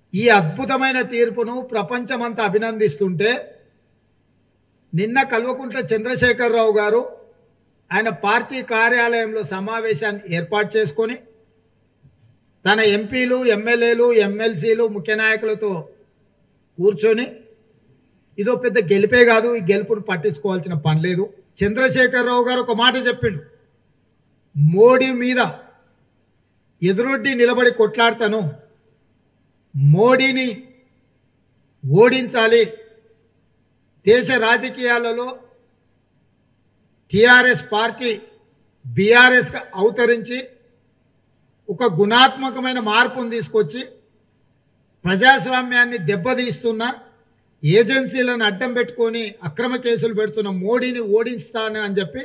ఈ అద్భుతమైన తీర్పును ప్రపంచమంతా అభినందిస్తుంటే నిన్న కల్వకుంట్ల చంద్రశేఖరరావు గారు ఆయన పార్టీ కార్యాలయంలో సమావేశాన్ని ఏర్పాటు చేసుకొని తన ఎంపీలు ఎమ్మెల్యేలు ఎమ్మెల్సీలు ముఖ్య నాయకులతో కూర్చొని ఇదో పెద్ద గెలిపే కాదు ఈ గెలుపును పట్టించుకోవాల్సిన పని లేదు చంద్రశేఖరరావు గారు ఒక మాట చెప్పిండు మోడీ మీద ఎదురొడ్డి నిలబడి కొట్లాడతాను మోడీని ఓడించాలి దేశ రాజకీయాలలో టిఆర్ఎస్ పార్టీ బీఆర్ఎస్గా అవతరించి ఒక గుణాత్మకమైన మార్పును తీసుకొచ్చి ప్రజాస్వామ్యాన్ని దెబ్బతీస్తున్న ఏజెన్సీలను అడ్డం పెట్టుకొని అక్రమ కేసులు పెడుతున్న మోడీని ఓడిస్తాను అని చెప్పి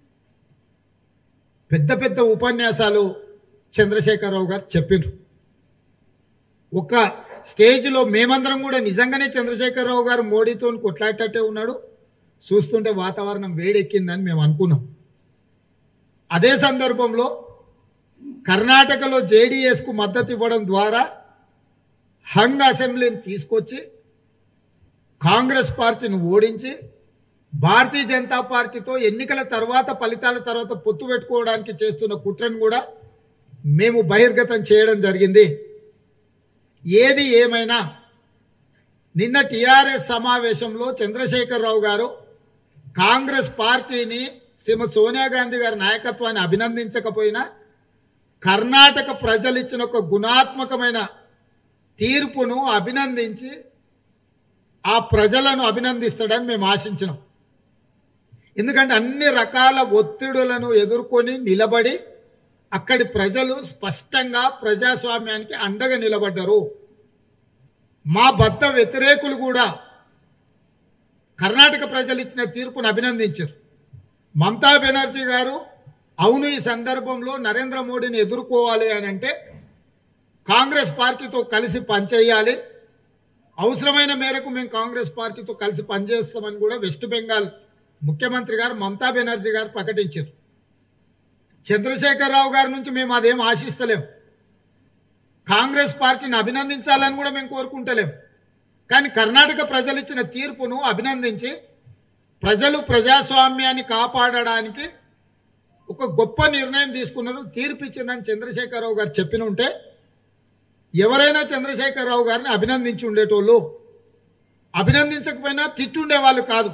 పెద్ద పెద్ద ఉపన్యాసాలు చంద్రశేఖరరావు గారు చెప్పిండ్రు ఒక స్టేజ్లో మేమందరం కూడా నిజంగానే చంద్రశేఖరరావు గారు మోడీతో కొట్లాడేటట్టే ఉన్నాడు చూస్తుంటే వాతావరణం వేడెక్కిందని మేము అనుకున్నాం అదే సందర్భంలో కర్ణాటకలో జేడీఎస్కు మద్దతు ఇవ్వడం ద్వారా హంగ్ అసెంబ్లీని తీసుకొచ్చి కాంగ్రెస్ పార్టీని ఓడించి భారతీయ జనతా పార్టీతో ఎన్నికల తర్వాత ఫలితాల తర్వాత పొత్తు పెట్టుకోవడానికి చేస్తున్న కుట్రను కూడా మేము బహిర్గతం చేయడం జరిగింది ఏది ఏమైనా నిన్న టిఆర్ఎస్ సమావేశంలో చంద్రశేఖరరావు గారు కాంగ్రెస్ పార్టీని శ్రీమతి సోనియా గాంధీ గారి నాయకత్వాన్ని అభినందించకపోయినా కర్ణాటక ప్రజలు ఇచ్చిన ఒక గుణాత్మకమైన తీర్పును అభినందించి ఆ ప్రజలను అభినందిస్తాడని మేము ఆశించినాం ఎందుకంటే అన్ని రకాల ఒత్తిడులను ఎదుర్కొని నిలబడి అక్కడి ప్రజలు స్పష్టంగా ప్రజాస్వామ్యానికి అండగా నిలబడ్డారు మా బద్ద వ్యతిరేకులు కూడా కర్ణాటక ప్రజలు ఇచ్చిన తీర్పును అభినందించారు మమతా బెనర్జీ గారు అవును ఈ సందర్భంలో నరేంద్ర మోడీని ఎదుర్కోవాలి అని అంటే కాంగ్రెస్ పార్టీతో కలిసి పనిచేయాలి అవసరమైన మేరకు మేము కాంగ్రెస్ పార్టీతో కలిసి పనిచేస్తామని కూడా వెస్ట్ బెంగాల్ ముఖ్యమంత్రి గారు మమతా బెనర్జీ గారు ప్రకటించారు చంద్రశేఖరరావు గారి నుంచి మేము అదేం ఆశిస్తలేం కాంగ్రెస్ పార్టీని అభినందించాలని కూడా మేము కోరుకుంటలేం కానీ కర్ణాటక ప్రజలు ఇచ్చిన తీర్పును అభినందించి ప్రజలు ప్రజాస్వామ్యాన్ని కాపాడడానికి ఒక గొప్ప నిర్ణయం తీసుకున్నారు తీర్పు ఇచ్చిందని చంద్రశేఖరరావు గారు చెప్పిన ఉంటే ఎవరైనా చంద్రశేఖరరావు గారిని అభినందించి ఉండేటోళ్ళు అభినందించకపోయినా తిట్టుండే వాళ్ళు కాదు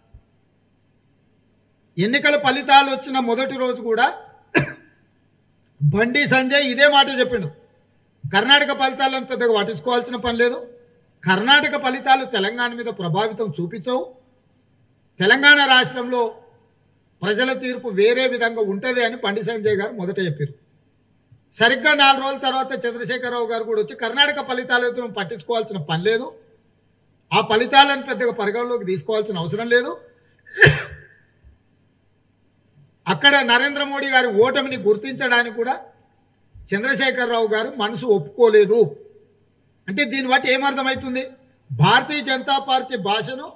ఎన్నికల ఫలితాలు వచ్చిన మొదటి రోజు కూడా బండి సంజయ్ ఇదే మాట చెప్పిండు కర్ణాటక ఫలితాలను పెద్దగా పట్టించుకోవాల్సిన పని లేదు కర్ణాటక ఫలితాలు తెలంగాణ మీద ప్రభావితం చూపించవు తెలంగాణ రాష్ట్రంలో ప్రజల తీర్పు వేరే విధంగా ఉంటుంది అని బండి సంజయ్ గారు మొదట చెప్పారు సరిగ్గా నాలుగు రోజుల తర్వాత చంద్రశేఖరరావు గారు కూడా వచ్చి కర్ణాటక ఫలితాలతో మనం పట్టించుకోవాల్సిన పని లేదు ఆ ఫలితాలను పెద్దగా పరిగణలోకి తీసుకోవాల్సిన అవసరం లేదు అక్కడ నరేంద్ర మోడీ గారి ఓటమిని గుర్తించడానికి కూడా చంద్రశేఖరరావు గారు మనసు ఒప్పుకోలేదు అంటే దీన్ని బట్టి ఏమర్థమవుతుంది భారతీయ జనతా పార్టీ భాషను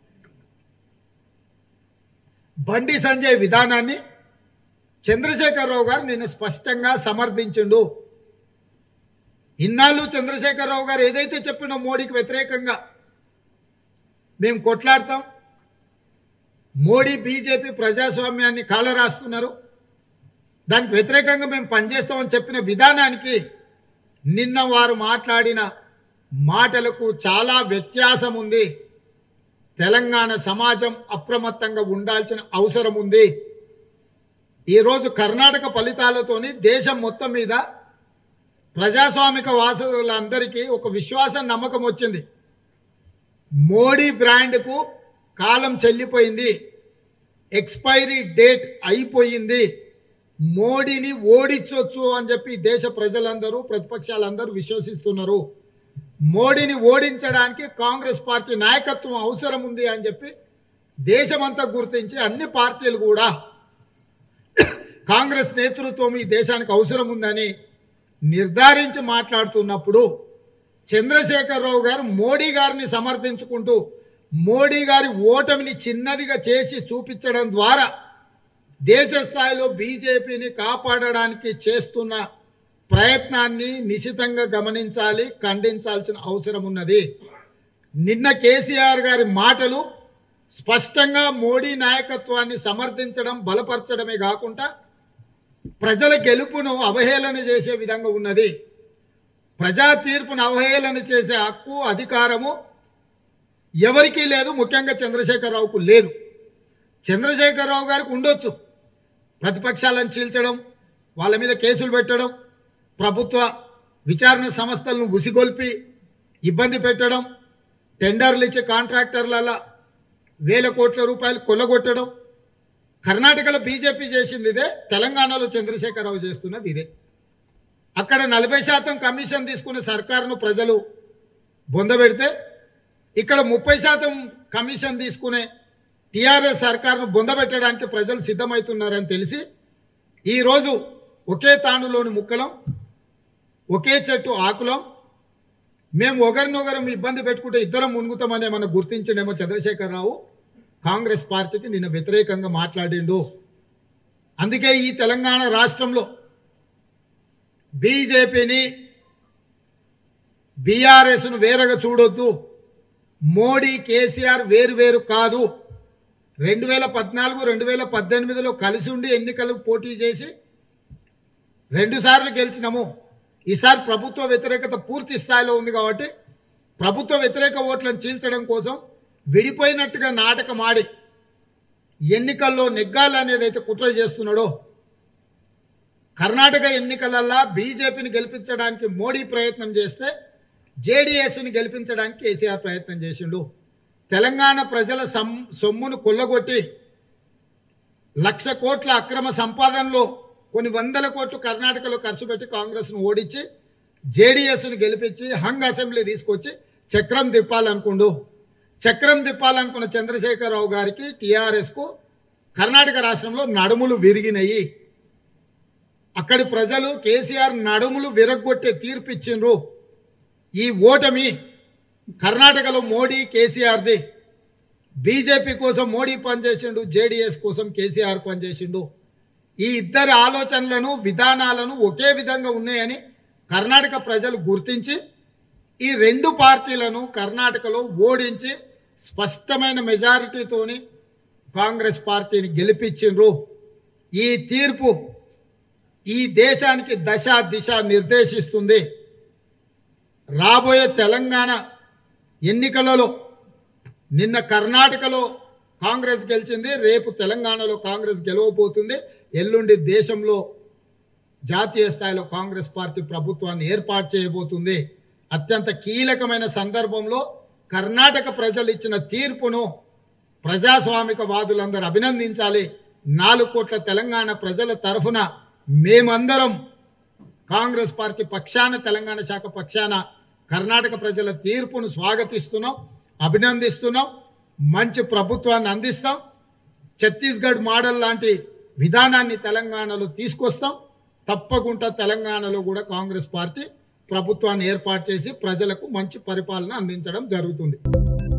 బండి సంజయ్ విధానాన్ని చంద్రశేఖరరావు గారు నిన్న స్పష్టంగా సమర్థించిండు ఇన్నాళ్ళు చంద్రశేఖరరావు గారు ఏదైతే చెప్పినో మోడీకి వ్యతిరేకంగా మేము కొట్లాడతాం మోడీ బీజేపీ ప్రజాస్వామ్యాన్ని కాలరాస్తున్నారు దానికి వ్యతిరేకంగా మేము పనిచేస్తామని చెప్పిన విధానానికి నిన్న వారు మాట్లాడిన మాటలకు చాలా వ్యత్యాసం ఉంది తెలంగాణ సమాజం అప్రమత్తంగా ఉండాల్సిన అవసరం ఉంది ఈరోజు కర్ణాటక ఫలితాలతోని దేశం మొత్తం మీద ప్రజాస్వామిక వాసులందరికీ ఒక విశ్వాసం నమ్మకం వచ్చింది మోడీ బ్రాండ్కు కాలం చెల్లిపోయింది ఎక్స్పైరీ డేట్ అయిపోయింది మోడీని ఓడించవచ్చు అని చెప్పి దేశ ప్రజలందరూ ప్రతిపక్షాలందరూ విశ్వసిస్తున్నారు మోడీని ఓడించడానికి కాంగ్రెస్ పార్టీ నాయకత్వం అవసరం ఉంది అని చెప్పి దేశమంతా గుర్తించి అన్ని పార్టీలు కూడా కాంగ్రెస్ నేతృత్వం ఈ దేశానికి అవసరం ఉందని నిర్ధారించి మాట్లాడుతున్నప్పుడు చంద్రశేఖరరావు గారు మోడీ గారిని సమర్థించుకుంటూ మోడీ గారి ఓటమిని చిన్నదిగా చేసి చూపించడం ద్వారా దేశ స్థాయిలో బీజేపీని కాపాడడానికి చేస్తున్న ప్రయత్నాన్ని నిశితంగా గమనించాలి ఖండించాల్సిన అవసరం ఉన్నది నిన్న కేసీఆర్ గారి మాటలు స్పష్టంగా మోడీ నాయకత్వాన్ని సమర్థించడం బలపరచడమే కాకుండా ప్రజల గెలుపును అవహేళన చేసే విధంగా ఉన్నది ప్రజా తీర్పును అవహేళన చేసే హక్కు అధికారము ఎవరికీ లేదు ముఖ్యంగా చంద్రశేఖరరావుకు లేదు చంద్రశేఖరరావు గారికి ఉండొచ్చు ప్రతిపక్షాలను చీల్చడం వాళ్ళ మీద కేసులు పెట్టడం ప్రభుత్వ విచారణ సంస్థలను ఉసిగొల్పి ఇబ్బంది పెట్టడం టెండర్లు ఇచ్చే కాంట్రాక్టర్ల వేల కోట్ల రూపాయలు కొల్లగొట్టడం కర్ణాటకలో బీజేపీ చేసింది ఇదే తెలంగాణలో చంద్రశేఖరరావు చేస్తున్నది ఇదే అక్కడ నలభై శాతం కమిషన్ తీసుకున్న సర్కారును ప్రజలు బొందబెడితే ఇక్కడ ముప్పై శాతం కమిషన్ తీసుకునే టీఆర్ఎస్ సర్కారును బొందబెట్టడానికి ప్రజలు సిద్ధమవుతున్నారని తెలిసి ఈరోజు ఒకే తానులోని ముక్కలం ఒకే చెట్టు ఆకులం మేము ఒకరినొకరం ఇబ్బంది పెట్టుకుంటే ఇద్దరం మునుగుతామని ఏమన్నా గుర్తించడేమో చంద్రశేఖరరావు కాంగ్రెస్ పార్టీకి నిన్న వ్యతిరేకంగా మాట్లాడిండు అందుకే ఈ తెలంగాణ రాష్ట్రంలో బీజేపీని బీఆర్ఎస్ను వేరుగా చూడొద్దు మోడీ కేసీఆర్ వేరు వేరు కాదు రెండు వేల పద్నాలుగు రెండు వేల పద్దెనిమిదిలో కలిసి ఉండి ఎన్నికలు పోటీ చేసి రెండు సార్లు గెలిచినాము ఈసారి ప్రభుత్వ వ్యతిరేకత పూర్తి స్థాయిలో ఉంది కాబట్టి ప్రభుత్వ వ్యతిరేక ఓట్లను చీల్చడం కోసం విడిపోయినట్టుగా నాటకం ఆడి ఎన్నికల్లో నెగ్గాలి అనేది అయితే కుట్ర చేస్తున్నాడో కర్ణాటక ఎన్నికలల్లా బీజేపీని గెలిపించడానికి మోడీ ప్రయత్నం చేస్తే జేడీఎస్ని గెలిపించడానికి కేసీఆర్ ప్రయత్నం చేసిండు తెలంగాణ ప్రజల సమ్ సొమ్మును కొల్లగొట్టి లక్ష కోట్ల అక్రమ సంపాదనలో కొన్ని వందల కోట్లు కర్ణాటకలో ఖర్చు పెట్టి కాంగ్రెస్ను ఓడించి జేడీఎస్ను గెలిపించి హంగ్ అసెంబ్లీ తీసుకొచ్చి చక్రం తిప్పాలనుకుండు చక్రం తిప్పాలనుకున్న చంద్రశేఖరరావు గారికి టీఆర్ఎస్కు కర్ణాటక రాష్ట్రంలో నడుములు విరిగినాయి అక్కడి ప్రజలు కేసీఆర్ నడుములు విరగొట్టే తీర్పు ఇచ్చిండ్రు ఈ ఓటమి కర్ణాటకలో మోడీ కేసీఆర్ది బీజేపీ కోసం మోడీ పనిచేసిండు జేడీఎస్ కోసం కేసీఆర్ పనిచేసిండు ఈ ఇద్దరి ఆలోచనలను విధానాలను ఒకే విధంగా ఉన్నాయని కర్ణాటక ప్రజలు గుర్తించి ఈ రెండు పార్టీలను కర్ణాటకలో ఓడించి స్పష్టమైన మెజారిటీతోని కాంగ్రెస్ పార్టీని గెలిపించిండ్రు ఈ తీర్పు ఈ దేశానికి దశ దిశ నిర్దేశిస్తుంది రాబోయే తెలంగాణ ఎన్నికలలో నిన్న కర్ణాటకలో కాంగ్రెస్ గెలిచింది రేపు తెలంగాణలో కాంగ్రెస్ గెలవబోతుంది ఎల్లుండి దేశంలో జాతీయ స్థాయిలో కాంగ్రెస్ పార్టీ ప్రభుత్వాన్ని ఏర్పాటు చేయబోతుంది అత్యంత కీలకమైన సందర్భంలో కర్ణాటక ప్రజలు ఇచ్చిన తీర్పును ప్రజాస్వామిక వాదులందరూ అభినందించాలి నాలుగు కోట్ల తెలంగాణ ప్రజల తరఫున మేమందరం కాంగ్రెస్ పార్టీ పక్షాన తెలంగాణ శాఖ పక్షాన కర్ణాటక ప్రజల తీర్పును స్వాగతిస్తున్నాం అభినందిస్తున్నాం మంచి ప్రభుత్వాన్ని అందిస్తాం ఛత్తీస్గఢ్ మోడల్ లాంటి విధానాన్ని తెలంగాణలో తీసుకొస్తాం తప్పకుండా తెలంగాణలో కూడా కాంగ్రెస్ పార్టీ ప్రభుత్వాన్ని ఏర్పాటు చేసి ప్రజలకు మంచి పరిపాలన అందించడం జరుగుతుంది